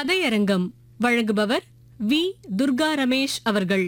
கதையரங்கம் வழங்குபவர் வி துர்கா ரமேஷ் அவர்கள்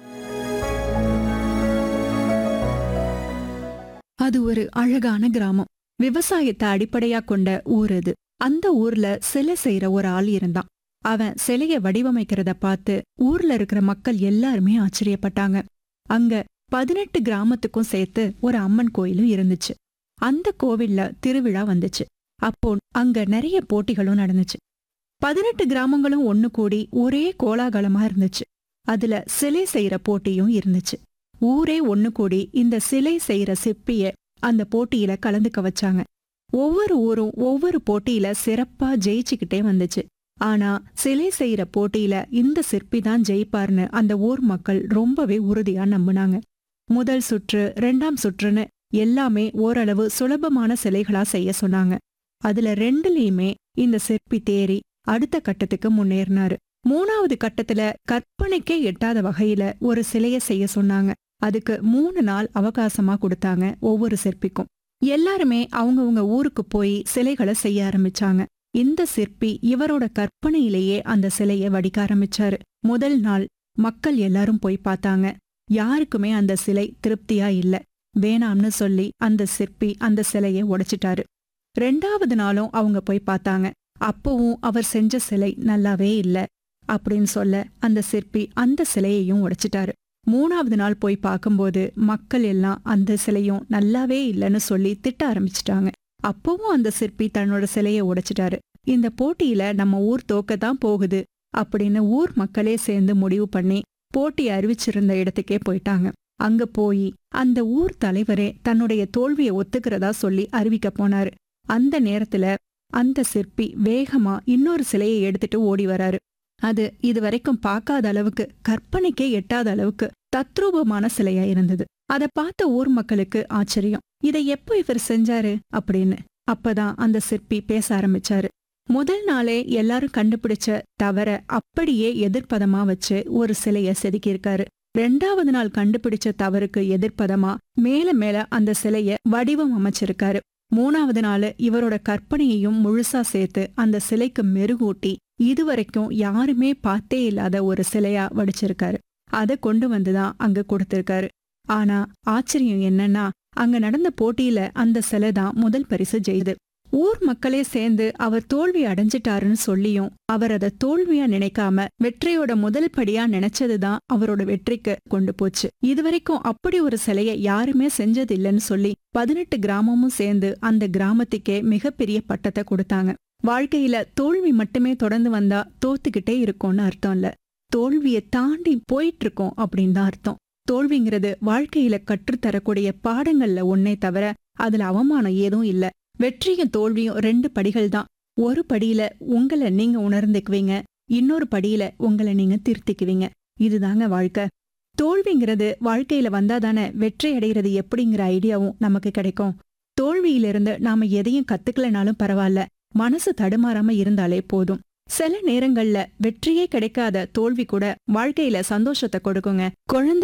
அது ஒரு அழகான கிராமம் விவசாயத்தை அடிப்படையா கொண்ட ஊர் அது அந்த ஊர்ல சிலை செய்யற ஒரு ஆள் இருந்தான் அவன் சிலைய வடிவமைக்கிறத பார்த்து ஊர்ல இருக்கிற மக்கள் எல்லாருமே ஆச்சரியப்பட்டாங்க அங்க பதினெட்டு கிராமத்துக்கும் சேர்த்து ஒரு அம்மன் கோயிலும் இருந்துச்சு அந்த கோவில்ல திருவிழா வந்துச்சு அப்போ அங்க நிறைய போட்டிகளும் நடந்துச்சு பதினெட்டு கிராமங்களும் ஒண்ணு கூடி ஒரே கோலாகலமா இருந்துச்சு அதுல சிலை செய்யற போட்டியும் இருந்துச்சு ஊரே ஒண்ணு கூடி இந்த சிலை செய்யற சிற்பிய அந்த போட்டியில கலந்துக்க வச்சாங்க ஒவ்வொரு ஊரும் ஒவ்வொரு போட்டியில சிறப்பா ஜெயிச்சுக்கிட்டே வந்துச்சு ஆனா சிலை செய்யற போட்டியில இந்த சிற்பி தான் ஜெயிப்பார்னு அந்த ஊர் மக்கள் ரொம்பவே உறுதியா நம்புனாங்க முதல் சுற்று ரெண்டாம் சுற்றுன்னு எல்லாமே ஓரளவு சுலபமான சிலைகளா செய்ய சொன்னாங்க அதுல ரெண்டுலயுமே இந்த சிற்பி தேறி அடுத்த கட்டத்துக்கு முன்னேறினாரு மூணாவது கட்டத்துல கற்பனைக்கே எட்டாத வகையில ஒரு சிலைய செய்ய சொன்னாங்க அதுக்கு மூணு நாள் அவகாசமா கொடுத்தாங்க ஒவ்வொரு சிற்பிக்கும் எல்லாருமே அவங்கவங்க ஊருக்கு போய் சிலைகளை செய்ய ஆரம்பிச்சாங்க இந்த சிற்பி இவரோட கற்பனையிலேயே அந்த சிலைய வடிக்க ஆரம்பிச்சாரு முதல் நாள் மக்கள் எல்லாரும் போய் பார்த்தாங்க யாருக்குமே அந்த சிலை திருப்தியா இல்ல வேணாம்னு சொல்லி அந்த சிற்பி அந்த சிலைய உடைச்சிட்டாரு ரெண்டாவது நாளும் அவங்க போய் பார்த்தாங்க அப்பவும் அவர் செஞ்ச சிலை நல்லாவே இல்ல அப்படின்னு சொல்ல அந்த சிற்பி அந்த சிலையையும் உடைச்சிட்டாரு மூணாவது நாள் போய் பார்க்கும்போது மக்கள் எல்லாம் அந்த சிலையும் நல்லாவே இல்லைன்னு சொல்லி திட்ட ஆரம்பிச்சிட்டாங்க அப்பவும் அந்த சிற்பி தன்னோட சிலையை உடைச்சிட்டாரு இந்த போட்டியில நம்ம ஊர் தோக்கத்தான் போகுது அப்படின்னு ஊர் மக்களே சேர்ந்து முடிவு பண்ணி போட்டி அறிவிச்சிருந்த இடத்துக்கே போயிட்டாங்க அங்க போய் அந்த ஊர் தலைவரே தன்னுடைய தோல்வியை ஒத்துக்கிறதா சொல்லி அறிவிக்க போனாரு அந்த நேரத்துல அந்த சிற்பி வேகமா இன்னொரு சிலையை எடுத்துட்டு ஓடி வராரு அது இதுவரைக்கும் பார்க்காத அளவுக்கு கற்பனைக்கே எட்டாத அளவுக்கு தத்ரூபமான சிலையா இருந்தது அத பார்த்த ஊர் மக்களுக்கு ஆச்சரியம் இதை எப்போ இவர் செஞ்சாரு அப்படின்னு அப்பதான் அந்த சிற்பி பேச ஆரம்பிச்சாரு முதல் நாளே எல்லாரும் கண்டுபிடிச்ச தவற அப்படியே எதிர்ப்பதமா வச்சு ஒரு சிலைய செதுக்கியிருக்காரு ரெண்டாவது நாள் கண்டுபிடிச்ச தவறுக்கு எதிர்ப்பதமா மேல மேல அந்த சிலைய வடிவம் அமைச்சிருக்காரு மூணாவது நாள் இவரோட கற்பனையையும் முழுசா சேர்த்து அந்த சிலைக்கு மெருகூட்டி இதுவரைக்கும் யாருமே பார்த்தே இல்லாத ஒரு சிலையா வடிச்சிருக்காரு அதை கொண்டு வந்துதான் அங்க கொடுத்திருக்காரு ஆனா ஆச்சரியம் என்னன்னா அங்க நடந்த போட்டியில அந்த சிலை தான் முதல் பரிசு ஜெயுது ஊர் மக்களே சேர்ந்து அவர் தோல்வி அடைஞ்சிட்டாருன்னு சொல்லியும் அவர் அதை தோல்வியா நினைக்காம வெற்றியோட முதல் படியா நினைச்சதுதான் அவரோட வெற்றிக்கு கொண்டு போச்சு இதுவரைக்கும் அப்படி ஒரு சிலைய யாருமே செஞ்சது இல்லைன்னு சொல்லி பதினெட்டு கிராமமும் சேர்ந்து அந்த கிராமத்துக்கே மிகப்பெரிய பட்டத்தை கொடுத்தாங்க வாழ்க்கையில தோல்வி மட்டுமே தொடர்ந்து வந்தா தோத்துக்கிட்டே இருக்கோம்னு அர்த்தம் இல்ல தோல்வியை தாண்டி போயிட்டு இருக்கோம் அப்படின்னு தான் அர்த்தம் தோல்விங்கிறது வாழ்க்கையில கற்றுத்தரக்கூடிய பாடங்கள்ல ஒன்னே தவிர அதுல அவமானம் ஏதும் இல்ல வெற்றியும் தோல்வியும் ரெண்டு படிகள் தான் ஒரு படியில உங்களை நீங்க உணர்ந்துக்குவீங்க இன்னொரு படியில உங்களை நீங்க திருத்திக்குவீங்க இதுதாங்க வாழ்க்கை தோல்விங்கிறது வாழ்க்கையில வந்தாதானே வெற்றி அடைகிறது எப்படிங்கிற ஐடியாவும் நமக்கு கிடைக்கும் தோல்வியிலிருந்து நாம எதையும் கத்துக்கலனாலும் பரவாயில்ல மனசு தடுமாறாம இருந்தாலே போதும் சில நேரங்கள்ல வெற்றியே கிடைக்காத தோல்வி கூட வாழ்க்கையில சந்தோஷத்தை கொடுக்குங்க குழந்தை